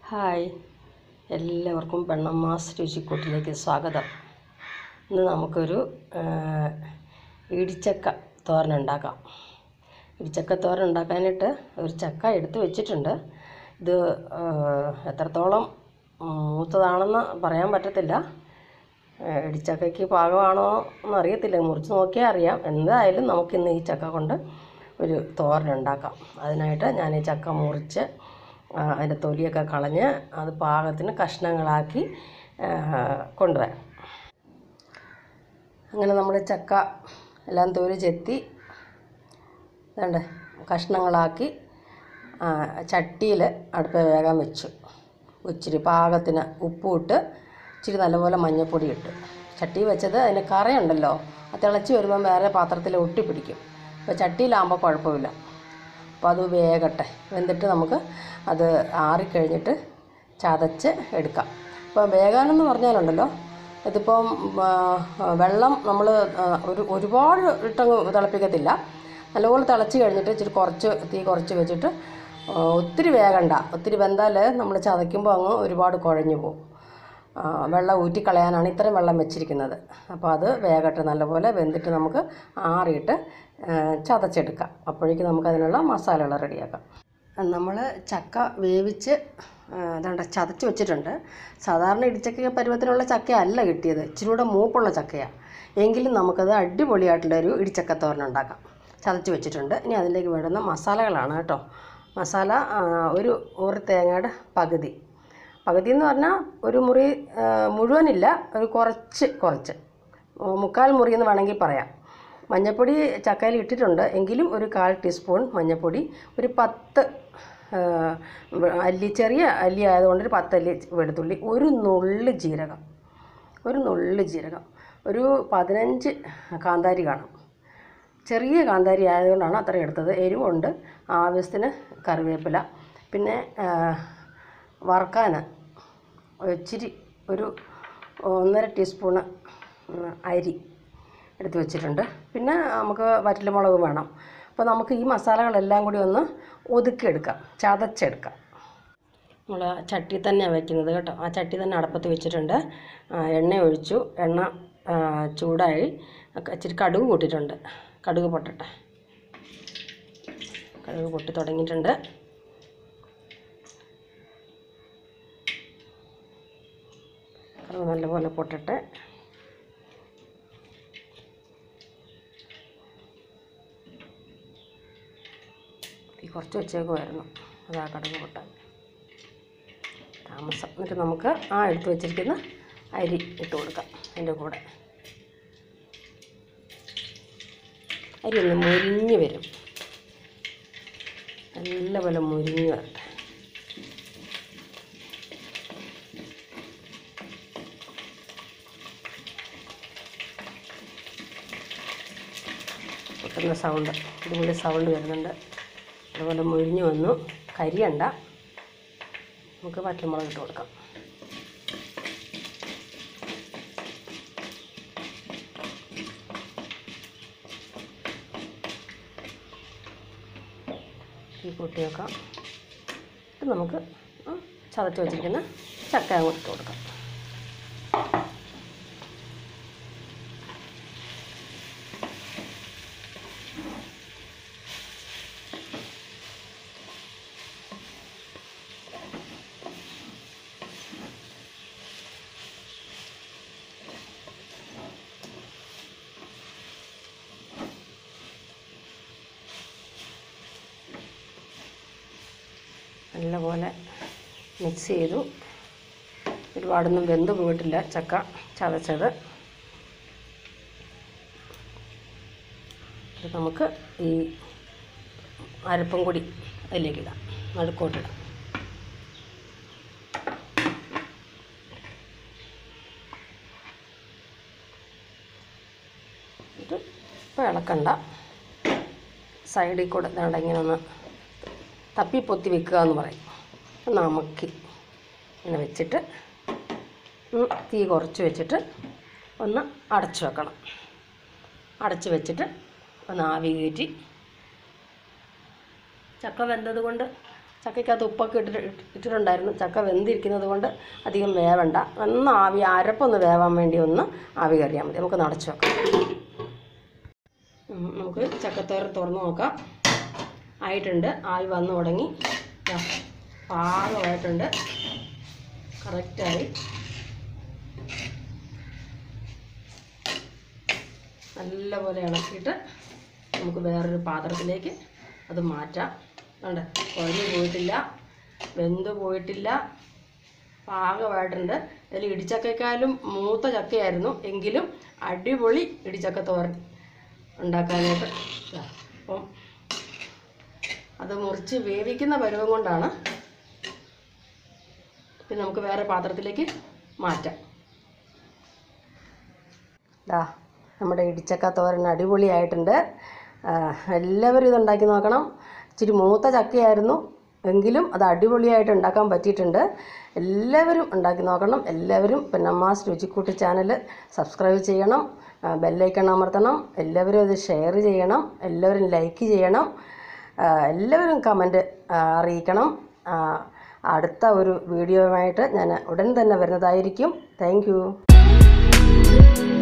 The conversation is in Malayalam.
ഹായ് എല്ലാവർക്കും പെണ്ണമ്മാസ് രുചിക്കൂട്ടിലേക്ക് സ്വാഗതം ഇന്ന് നമുക്കൊരു ആ, ഇടിച്ചക്ക തോരൻ ഉണ്ടാക്കാം ഇടിച്ചക്ക തോരൻ ഉണ്ടാക്കാനായിട്ട് ഒരു ചക്ക എടുത്ത് വെച്ചിട്ടുണ്ട് ഇത് ആ, എത്രത്തോളം മൂത്തതാണെന്ന് പറയാൻ പറ്റത്തില്ല ആ, ഇടിച്ചക്കയ്ക്ക് പാകമാണോ എന്നറിയത്തില്ല മുറിച്ച് നോക്കിയാൽ അറിയാം എന്തായാലും നമുക്കിന്ന് ഈ ചക്ക കൊണ്ട് ഒരു തോരൻ ഉണ്ടാക്കാം അതിനായിട്ട് ഞാൻ ഈ ചക്ക മുറിച്ച് ആ, അതിൻ്റെ തൊലിയൊക്കെ കളഞ്ഞ് അത് പാകത്തിന് കഷ്ണങ്ങളാക്കി ആ, കൊണ്ടുവരാം അങ്ങനെ നമ്മൾ ചക്ക എല്ലാം തൊലി ചെത്തി വേണ്ട കഷ്ണങ്ങളാക്കി ചട്ടിയിൽ അടുപ്പ് വേഗം വെച്ചു ഇച്ചിരി പാകത്തിന് ഉപ്പും ഇട്ട് ഇച്ചിരി നല്ലപോലെ മഞ്ഞൾപ്പൊടി ഇട്ട് ചട്ടി വെച്ചത് അതിന് കറയുണ്ടല്ലോ അത് തിളച്ച് വരുമ്പം വേറെ പാത്രത്തിൽ ഒട്ടിപ്പിടിക്കും അപ്പോൾ ചട്ടിയിലാകുമ്പോൾ കുഴപ്പമില്ല അപ്പോൾ അത് വേകട്ടെ വെന്തിട്ട് നമുക്ക് അത് ആറിക്കഴിഞ്ഞിട്ട് ചതച്ച് എടുക്കാം ഇപ്പോൾ വേകാനെന്ന് പറഞ്ഞാലുണ്ടല്ലോ ഇതിപ്പം ആ, വെള്ളം നമ്മൾ ഒരു ഒരുപാട് ഇട്ടങ്ങ് തിളപ്പിക്കത്തില്ല നല്ലപോലെ തിളച്ച് കഴിഞ്ഞിട്ട് ഇച്ചിരി കുറച്ച് തീ കുറച്ച് വെച്ചിട്ട് ആ, ഒത്തിരി വേകണ്ട ഒത്തിരി വെന്താൽ നമ്മൾ ചതയ്ക്കുമ്പോൾ അങ്ങ് ഒരുപാട് കുഴഞ്ഞു പോകും ആ, വെള്ളം ഊറ്റിക്കളയാനാണ് ഇത്രയും വെള്ളം വെച്ചിരിക്കുന്നത് അപ്പോൾ അത് വേഗട്ടെ നല്ലപോലെ വെന്തിട്ട് നമുക്ക് ആറിയിട്ട് ആ, ചതച്ചെടുക്കാം അപ്പോഴേക്കും നമുക്ക് അതിനുള്ള മസാലകൾ റെഡിയാക്കാം നമ്മൾ ചക്ക വേവിച്ച് അതാണ്ട് ചതച്ച് വെച്ചിട്ടുണ്ട് സാധാരണ ഇടിച്ചക്ക പരുവത്തിനുള്ള ചക്ക അല്ല കിട്ടിയത് ഇച്ചിരി കൂടെ മൂപ്പുള്ള ചക്കയാണ് എങ്കിലും നമുക്കത് അടിപൊളിയായിട്ടുള്ള ഒരു ഇടിച്ചക്കത്തോരൻ ഉണ്ടാക്കാം ചതച്ച് വെച്ചിട്ടുണ്ട് ഇനി അതിലേക്ക് വേണ്ടുന്ന മസാലകളാണ് കേട്ടോ മസാല ആ, ഒരു ഒരു തേങ്ങയുടെ പകുതി പകുതി എന്ന് പറഞ്ഞാൽ ഒരു മുറി ആ, മുഴുവനില്ല ഒരു കുറച്ച് കുറച്ച് ആ, മുക്കാൽ മുറി എന്ന് വേണമെങ്കിൽ പറയാം മഞ്ഞൾപ്പൊടി ചക്കയിൽ ഇട്ടിട്ടുണ്ട് എങ്കിലും ഒരു കാൽ ടീസ്പൂൺ മഞ്ഞൾപ്പൊടി ഒരു പത്ത് ആ, വെ- അല്ലി ചെറിയ അല്ലി ആയതുകൊണ്ട് ഒരു പത്തല്ലി വെളുത്തുള്ളി ഒരു നുള്ള് ജീരകം ഒരു നുള്ള് ജീരകം ഒരു പതിനഞ്ച് കാന്താരി കാണും ചെറിയ കാന്താരി ആയതുകൊണ്ടാണ് അത്ര എടുത്തത് എരിവുണ്ട് ആവശ്യത്തിന് കറിവേപ്പില പിന്നെ ആ, വറുക്കാൻ ഇച്ചിരി ഒരു ഒന്നര ടീസ്പൂണ് ഉം, അരി എടുത്ത് വെച്ചിട്ടുണ്ട് പിന്നെ നമുക്ക് വറ്റൽമുളക് വേണം അപ്പോൾ നമുക്ക് ഈ മസാലകളെല്ലാം കൂടി ഒന്ന് ഒതുക്കിയെടുക്കാം ചതച്ചെടുക്കാം നമ്മൾ ചട്ടി തന്നെയാണ് വെക്കുന്നത് കേട്ടോ ആ ചട്ടി തന്നെ അടപ്പത്ത് വെച്ചിട്ടുണ്ട് ആ, എണ്ണ ഒഴിച്ചു എണ്ണ ആ, ചൂടായി ഒക്കെ ഇച്ചിരി കടുക് കൂട്ടിയിട്ടുണ്ട് കടുക് പൊട്ടട്ടെ കടുക് പൊട്ടി തുടങ്ങിയിട്ടുണ്ട് കടുക് നല്ലപോലെ പൊട്ടട്ടെ തീ കുറച്ച് വെച്ചേക്കുമായിരുന്നു അതാ കടുക് പൊട്ടാൻ താമസം എന്നിട്ട് നമുക്ക് ആ എടുത്ത് വെച്ചിരിക്കുന്ന അരി ഇട്ട് കൊടുക്കാം അതിൻ്റെ കൂടെ അരി ഒന്ന് മുരിഞ്ഞ് വരും നല്ലപോലെ മുരിഞ്ഞ് വരട്ടെ പൊട്ടുന്ന സൗണ്ട് ഇതുപോലെ സൗണ്ട് വരുന്നുണ്ട് അതുപോലെ മുരിഞ്ഞ് വന്നു കരിയണ്ട നമുക്ക് പച്ചമുളക് ഇട്ട് കൊടുക്കാം ഈ കൂട്ടി വെക്കാം ഇത് നമുക്ക് ആ ചതച്ച് വെച്ചിരിക്കുന്ന ചക്ക അങ്ങോട്ട് ഇട്ട് കൊടുക്കാം നല്ലപോലെ മിക്സ് ചെയ്തു ഒരുപാടൊന്നും വെന്ത് പോയിട്ടില്ല ചക്ക ചതച്ചത് ഇത് നമുക്ക് ഈ അരപ്പും കൂടി അതിലേക്ക് ഇടാം നടുക്കോട്ടിടാം ഇത് ഇപ്പോൾ ഇളക്കണ്ട സൈഡിൽ കൂടെ ദാണ്ട ഇങ്ങനെ ഒന്ന് തപ്പി പൊത്തി വെക്കുക എന്ന് പറയും ഒന്ന് അമക്കി ഇങ്ങനെ വെച്ചിട്ട് ഉം, തീ കുറച്ച് വെച്ചിട്ട് ഒന്ന് അടച്ചു വെക്കണം അടച്ച് വെച്ചിട്ട് ഒന്ന് ആവി കയറ്റി ചക്ക വെന്തത് കൊണ്ട് ചക്കയ്ക്കകത്ത് ഉപ്പൊക്കെ ഇട്ടിട്ട് ഇട്ടിട്ടുണ്ടായിരുന്നു ചക്ക വെന്തിരിക്കുന്നത് കൊണ്ട് അധികം വേവണ്ട ഒന്ന് ആവി അരപ്പൊന്ന് വേവാൻ വേണ്ടി ഒന്ന് ആവി കയറിയാൽ മതി നമുക്ക് നടച്ചു വെക്കാം ഉം, നമുക്ക് ചക്കത്തോരൻ തുറന്ന് നോക്കാം ആയിട്ടുണ്ട് ആവി വന്നു തുടങ്ങി ദാ, പാകമായിട്ടുണ്ട് കറക്റ്റായി നല്ലപോലെ ഇളക്കിയിട്ട് നമുക്ക് വേറൊരു പാത്രത്തിലേക്ക് അത് മാറ്റാം കണ്ടേ കുഴഞ്ഞു പോയിട്ടില്ല വെന്ത് പോയിട്ടില്ല പാകമായിട്ടുണ്ട് അതിൽ ഇടിച്ചക്കയ്ക്കാലും മൂത്ത ചക്കയായിരുന്നു എങ്കിലും അടിപൊളി ഇടിച്ചക്ക തോരൻ ഉണ്ടാക്കാനായിട്ട് ദാ, അപ്പം അത് മുറിച്ച് വേവിക്കുന്ന പരുവം കൊണ്ടാണ് പിന്നെ നമുക്ക് വേറെ പാത്രത്തിലേക്ക് മാറ്റാം ദാ നമ്മുടെ ഇടിച്ചക്ക തോരൻ അടിപൊളിയായിട്ടുണ്ട് ആ, എല്ലാവരും ഇത് ഉണ്ടാക്കി നോക്കണം ഇച്ചിരി മൂത്ത ചക്കയായിരുന്നു എങ്കിലും അത് അടിപൊളിയായിട്ട് ഉണ്ടാക്കാൻ പറ്റിയിട്ടുണ്ട് എല്ലാവരും ഉണ്ടാക്കി നോക്കണം എല്ലാവരും പിന്നമ്മാസ് രുചിക്കൂട്ടി ചാനൽ സബ്സ്ക്രൈബ് ചെയ്യണം ആ, ബെല്ലൈക്കൺ അമർത്തണം എല്ലാവരും അത് ഷെയർ ചെയ്യണം എല്ലാവരും ലൈക്ക് ചെയ്യണം ആ, എല്ലാവരും കമൻറ്റ് അറിയിക്കണം ആ, അടുത്ത ഒരു വീഡിയോയുമായിട്ട് ഞാൻ ഉടൻ തന്നെ വരുന്നതായിരിക്കും താങ്ക്